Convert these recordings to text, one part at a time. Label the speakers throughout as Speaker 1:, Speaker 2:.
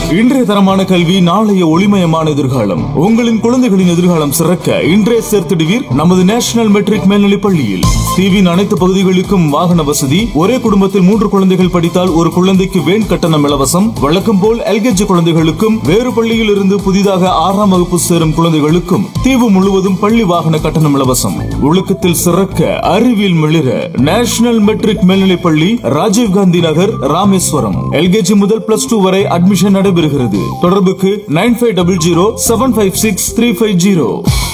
Speaker 1: இன்றைய தரமான கல்வி நாளைய ஒளிமயமான எதிர்காலம் உங்களின் குழந்தைகளின் எதிர்காலம் சிறக்க இன்றைய சேர்த்திடுவீர் நமது நேஷனல் மெட்ரிக் மேல்நிலைப் பள்ளியில் தீவின் அனைத்து பகுதிகளுக்கும் வாகன வசதி ஒரே குடும்பத்தில் மூன்று குழந்தைகள் படித்தால் ஒரு குழந்தைக்கு வேன் கட்டணம் இலவசம் வழக்கம் போல் எல்கேஜி குழந்தைகளுக்கும் வேறு பள்ளியில் இருந்து புதிதாக ஆறாம் வகுப்பு சேரும் குழந்தைகளுக்கும் தீவு முழுவதும் பள்ளி வாகன கட்டணம் இலவசம் ஒழுக்கத்தில் சிறக்க அறிவியல் மிளிர நேஷனல் மெட்ரிக் மேல்நிலைப் பள்ளி ராஜீவ்காந்தி நகர் ராமேஸ்வரம் எல்கேஜி முதல் பிளஸ் டூ வரை அட்மிஷன் நடைபெறுகிறது தொடர்புக்கு nine five double zero seven five six three five zero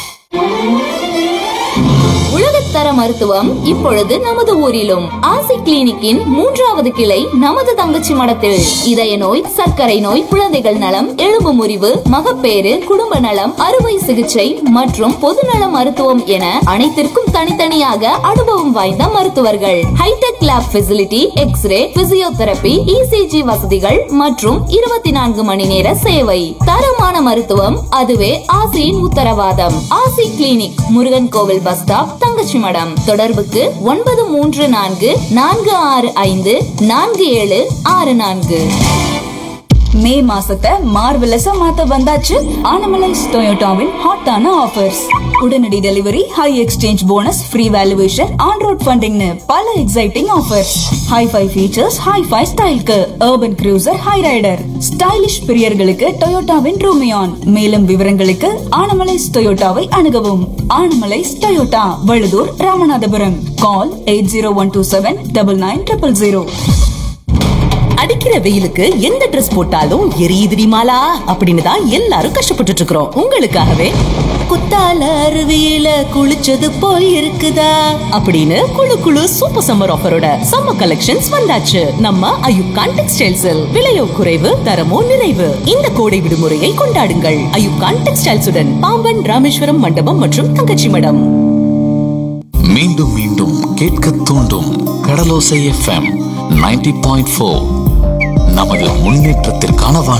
Speaker 2: உலகத்தர மருத்துவம் இப்பொழுது நமது ஊரிலும் ஆசி கிளினிக்கின் மூன்றாவது கிளை நமது தங்கச்சி மடத்தில் இதய நோய் சர்க்கரை நோய் குழந்தைகள் நலம் எலும்பு முறிவு மகப்பேறு குடும்ப நலம் அறுவை சிகிச்சை மற்றும் பொதுநல மருத்துவம் என அனைத்திற்கும் தனித்தனியாக அனுபவம் வாய்ந்த மருத்துவர்கள் hi tech lab facility x ray physiotherapy ECG வசதிகள் மற்றும் இருபத்தி நான்கு மணி நேர சேவை தரமான மருத்துவம் அதுவே ஆசியின் உத்தரவாதம் ஆசி கிளினிக் முருகன் கோவில் பஸ் ஸ்டாப் தங்கச்சி மடம் தொடர்புக்கு ஒன்பது மூன்று நான்கு நான்கு ஆறு ஐந்து நான்கு ஏழு ஆறு நான்கு
Speaker 3: மே மாசத்தை மார்வெலஸா மாத்த வந்தாச்சு ஆனமலைஸ் டொயோட்டாவின் ஹாட்டான ஆஃபர்ஸ் உடனடி delivery high exchange bonus free valuation on road ஃபண்டிங்னு பல exciting offers hifi features hifi ஸ்டைல்க்கு urban cruiser Hyryder stylish பிரியர்களுக்கு டொயோட்டாவின் ரூமியான் மேலும் விவரங்களுக்கு ஆனமலைஸ் டொயோட்டாவை அணுகவும் Anamalais Toyota Vazhuthur Ramanathapuram call eight zero one two seven double nine triple zero
Speaker 4: அடிக்கிற வெயிலுக்கு எந்த Dress போட்டாலும் எரியுதுடி மாலா அப்படின்னு தான் எல்லாரும் கஷ்டப்பட்டுட்டு இருக்கிறோம் உங்களுக்காகவே குத்தால அருவியில குளிச்சது போய் இருக்குதா அப்படின்னு குளு குளு சூப்பர் சம்மர் ஆஃபரோட சம்மர் கலெக்ஷன்ஸ் வந்தாச்சு நம்ம அயுப்கான் டெக்ஸ்டைல்ஸில் விலையோ குறைவு தரமோ நிறைவு இந்த கோடை விடுமுறையை கொண்டாடுங்கள் அயுப்கான் டெக்ஸ்டைல்ஸுடன் பாம்பன் ராமேஸ்வரம் மண்டபம் மற்றும் தங்கச்சி மடம்
Speaker 5: மீண்டும் மீண்டும் கேட்க தூண்டும் Kadalosai FM ninety point four நமது முன்னேற்றத்திற்கான வானொலி